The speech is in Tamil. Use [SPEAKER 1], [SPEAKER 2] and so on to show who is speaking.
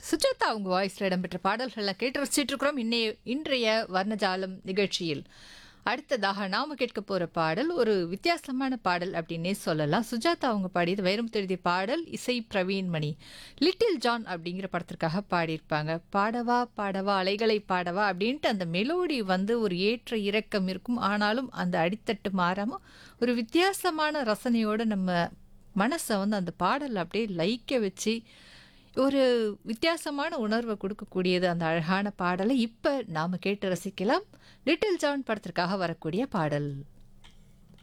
[SPEAKER 1] சுஜாதா அவங்க வாய்ஸ்ல இடம்பெற்ற பாடல்கள்லாம் கேட்டு ரசிச்சிட்டு இருக்கிறோம் இன்னைய இன்றைய வர்ணஜாலம் நிகழ்ச்சியில் அடுத்ததாக நாம கேட்க போற பாடல் ஒரு வித்தியாசமான பாடல் அப்படின்னே சொல்லலாம் சுஜாதா அவங்க பாடியது வைரம் எழுதிய பாடல் இசை பிரவீன் மணி லிட்டில் ஜான் அப்படிங்கிற படத்திற்காக பாடியிருப்பாங்க பாடவா பாடவா அலைகளை பாடவா அப்படின்ட்டு அந்த மெலோடி வந்து ஒரு ஏற்ற இறக்கம் இருக்கும் ஆனாலும் அந்த அடித்தட்டு மாறாம ஒரு வித்தியாசமான ரசனையோட நம்ம மனசை வந்து அந்த பாடல் அப்படியே லைக்க வச்சு ஒரு வித்தியாசமான உணர்வை கொடுக்கக்கூடியது அந்த அழகான பாடலை இப்போ நாம் கேட்டு ரசிக்கலாம் லிட்டில் ஜான் படத்திற்காக வரக்கூடிய பாடல்